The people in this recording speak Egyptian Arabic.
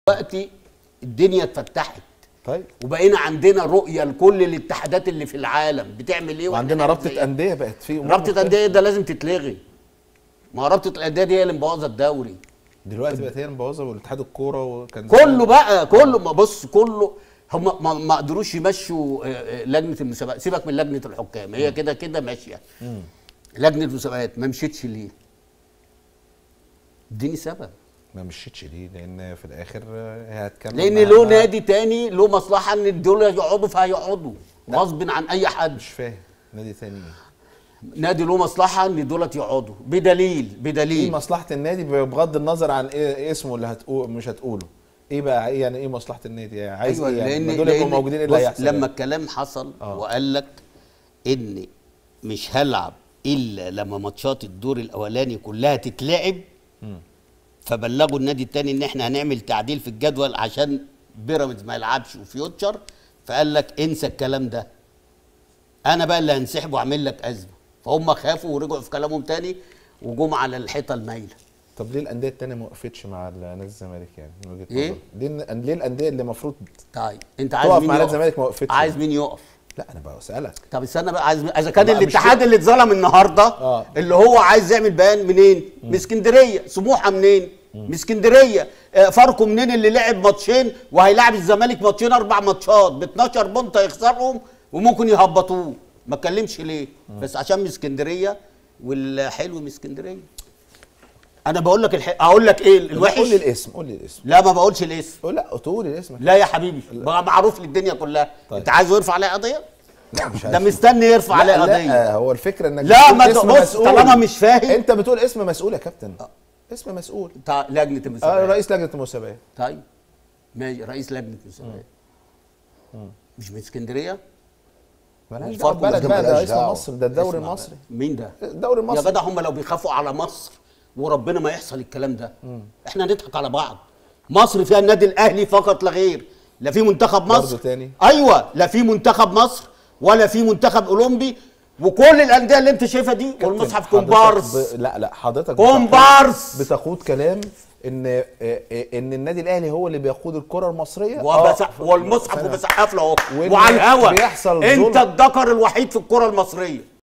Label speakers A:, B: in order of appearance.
A: دلوقتي الدنيا اتفتحت
B: طيب
A: وبقينا عندنا رؤيه لكل الاتحادات اللي في العالم بتعمل ايه
B: وعندنا
A: وإحنا
B: رابطه
A: نعمل إيه.
B: انديه بقت في أمور
A: رابطه
B: مختلفة.
A: الانديه ده لازم تتلغي ما هو رابطه الانديه دي هي اللي مبوظه الدوري
B: دلوقتي بقت هي المبوظه والاتحاد الكوره وكان
A: كله بقى كله ما بص كله هم ما, ما قدروش يمشوا آه، آه، لجنه المسابقات سيبك من لجنه الحكام هي كده كده ماشيه لجنه المسابقات ما مشيتش ليه؟ اديني سبب
B: ما مشيتش ليه لان في الاخر آه، هي هتكمل
A: لان
B: معانا.
A: له نادي تاني له مصلحه ان دول يقعدوا فهيقعدوا غصب عن اي حد
B: مش فاهم نادي تاني ايه
A: نادي له مصلحه ان دولت يقعدوا بدليل
B: ايه
A: بدليل
B: مصلحه النادي بغض النظر عن ايه إيه اسمه اللي هتقول مش هتقوله ايه بقى ايه يعني ايه مصلحه النادي يعني عايز
A: ايوه
B: ايه يعني
A: لان
B: ما دول يبقوا
A: لأن
B: موجودين ايه اللي
A: بص،
B: هيحصل
A: لما
B: يعني؟
A: الكلام حصل
B: آه.
A: وقال لك ان مش هلعب الا لما ماتشات الدور الاولاني كلها تتلعب فبلغوا النادي التاني ان احنا هنعمل تعديل في الجدول عشان بيراميدز ما يلعبش وفيوتشر فقال لك انسى الكلام ده انا بقى اللي هنسحب واعمل لك ازمه فهم خافوا ورجعوا في كلامهم تاني وجم على الحيطه المايله
B: طب ليه الانديه التانيه ما وقفتش مع نادي الزمالك يعني من وجهه
A: إيه؟
B: نظرك؟ ليه الن- ليه الانديه اللي المفروض
A: طيب انت عايز
B: تقف
A: مين
B: مع نادي
A: يقف
B: الزمالك ما وقفتش
A: عايز
B: يعني.
A: مين يقف
B: لا انا بسالك
A: طب استنى بقى عايز اذا كان
B: لا، مش
A: الاتحاد
B: كده.
A: اللي اتظلم النهارده
B: آه.
A: اللي هو عايز يعمل بيان منين؟ من اسكندريه سموحه منين؟ من اسكندريه آه، فاركو منين اللي لعب ماتشين وهيلاعب الزمالك ماتشين اربع ماتشات ب 12 بونت هيخسرهم وممكن يهبطوه ما اتكلمش ليه؟ بس عشان من اسكندريه والحلو من اسكندريه انا بقول لك الح... اقول لك ايه الوحش
B: قول لي الاسم قول لي الاسم
A: لا ما بقولش الاسم
B: قول لا تقول لي الاسم
A: لا يا حبيبي بقى معروف للدنيا كلها
B: طيب.
A: انت عايزه يرفع عليه قضيه
B: لا مش
A: ده
B: عارف.
A: مستني يرفع عليه
B: لا,
A: قضيه
B: لا هو الفكره انك
A: لا،
B: بتقول
A: ما
B: اسم
A: تبص،
B: مسؤول.
A: طالما مش فاهم.
B: انت بتقول اسم مسؤول يا كابتن اسم مسؤول
A: بتاع لجنه
B: آه
A: المسابقات
B: رئيس لجنه المسابقات
A: طيب ماشي رئيس لجنه المسابقات مش من اسكندريه
B: مالهاش
A: الفرق
B: دعوه بلد
C: ده
B: بقى ده
C: ملهاش
B: رئيس
C: دعوة.
B: مصر ده الدوري
A: اسمع
B: المصري
A: بقى. مين ده
B: الدوري
A: يا
B: المصري
A: جدع هم لو بيخافوا على مصر وربنا ما يحصل الكلام ده احنا نضحك على بعض مصر فيها النادي الاهلي فقط لا غير لا في منتخب مصر
B: برضه تاني.
A: ايوه لا في منتخب مصر ولا في منتخب اولمبي وكل الانديه اللي انت شايفها دي والمصحف
B: حضرتك
A: كومبارس
B: ب... لا لا حضرتك
A: كومبارس.
B: بتقود- بتقود كلام ان آه، آه، ان النادي الاهلي هو اللي بيقود الكره المصريه
A: وبس
B: آه،
A: والمصحف
B: ثانية
A: وبسقف له اهو
B: وإن
A: وعلى الهوا
B: بيحصل
A: انت
B: ظلم.
A: الذكر الوحيد في الكره المصريه